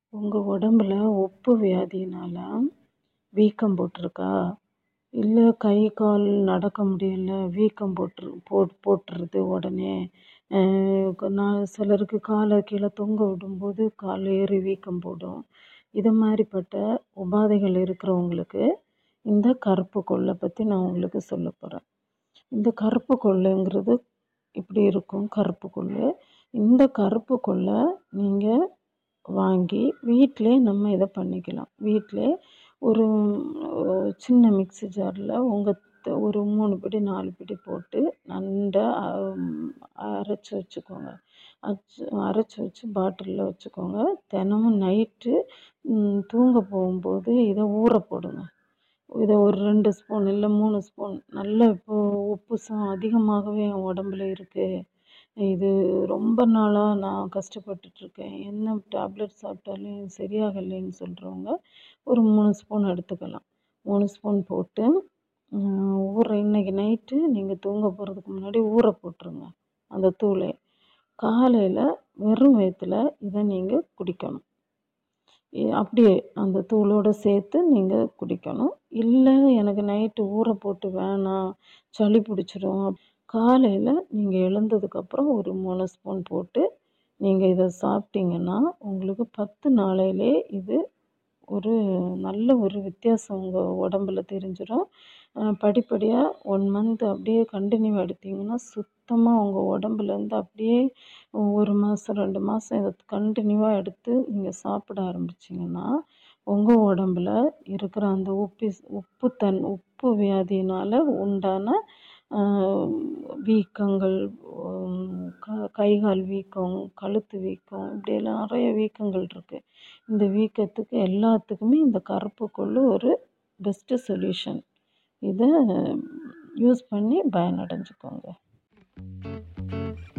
உங்கள் உடம்புல உப்பு வியாதியினால் வீக்கம் போட்டிருக்கா இல்லை கை கால் நடக்க முடியல வீக்கம் போட்டு போட் போட்டுருது உடனே நான் சிலருக்கு காலை கீழே தொங்க விடும்போது கால் ஏறி வீக்கம் போடும் இது மாதிரிப்பட்ட உபாதைகள் இருக்கிறவங்களுக்கு இந்த கருப்பு கொள்ளை பற்றி நான் உங்களுக்கு சொல்ல போகிறேன் இந்த கருப்பு கொள்ளைங்கிறது இப்படி இருக்கும் கருப்பு கொள்ளு இந்த கருப்பு கொள்ளை நீங்கள் வாங்கி வீட்டிலே நம்ம இதை பண்ணிக்கலாம் வீட்டிலே ஒரு சின்ன மிக்ஸி ஜாரில் உங்கள் ஒரு மூணு பிடி நாலு பிடி போட்டு நன்றா அரைச்சி வச்சுக்கோங்க அரைச்சி அரைச்சி வச்சு பாட்டிலில் வச்சுக்கோங்க தினமும் நைட்டு தூங்க போகும்போது இதை ஊற போடுங்க இதை ஒரு ரெண்டு ஸ்பூன் இல்லை மூணு ஸ்பூன் நல்ல இப்போது உப்பு சம் அதிகமாகவே என் உடம்புல இருக்குது இது ரொம்ப நாளாக நான் கஷ்டப்பட்டுட்ருக்கேன் என்ன டேப்லெட் சாப்பிட்டாலும் சரியாகலைன்னு சொல்கிறவங்க ஒரு மூணு ஸ்பூன் எடுத்துக்கலாம் மூணு ஸ்பூன் போட்டு ஊற இன்றைக்கி நைட்டு நீங்கள் தூங்க போகிறதுக்கு முன்னாடி ஊற போட்டுருங்க அந்த தூளை காலையில் வெறும் வயிற்றுல இதை நீங்கள் குடிக்கணும் அப்படியே அந்த தூளோடு சேர்த்து நீங்கள் குடிக்கணும் இல்லை எனக்கு நைட்டு ஊற போட்டு வேணாம் சளி பிடிச்சிரும் காலையில் நீங்கள் எழுந்ததுக்கப்புறம் ஒரு மூணு ஸ்பூன் போட்டு நீங்கள் இதை சாப்பிட்டீங்கன்னா உங்களுக்கு பத்து நாளையிலே இது ஒரு நல்ல ஒரு வித்தியாசம் உங்கள் உடம்புல தெரிஞ்சிடும் படிப்படியாக ஒன் மந்த் அப்படியே கண்டினியூ எடுத்தீங்கன்னா சுத்தமாக உங்கள் உடம்புலேருந்து அப்படியே ஒரு மாதம் ரெண்டு மாதம் இதை கண்டினியூவாக எடுத்து நீங்கள் சாப்பிட ஆரம்பிச்சிங்கன்னா உங்கள் உடம்புல இருக்கிற அந்த உப்பிஸ் உப்பு தன் உப்பு வியாதியினால் உண்டான வீக்கங்கள் க கை கால் வீக்கம் கழுத்து வீக்கம் இப்படியெல்லாம் நிறைய வீக்கங்கள் இருக்குது இந்த வீக்கத்துக்கு எல்லாத்துக்குமே இந்த கருப்பு கொள்ளு ஒரு பெஸ்ட்டு சொல்யூஷன் இதை யூஸ் பண்ணி பயனடைஞ்சுக்கோங்க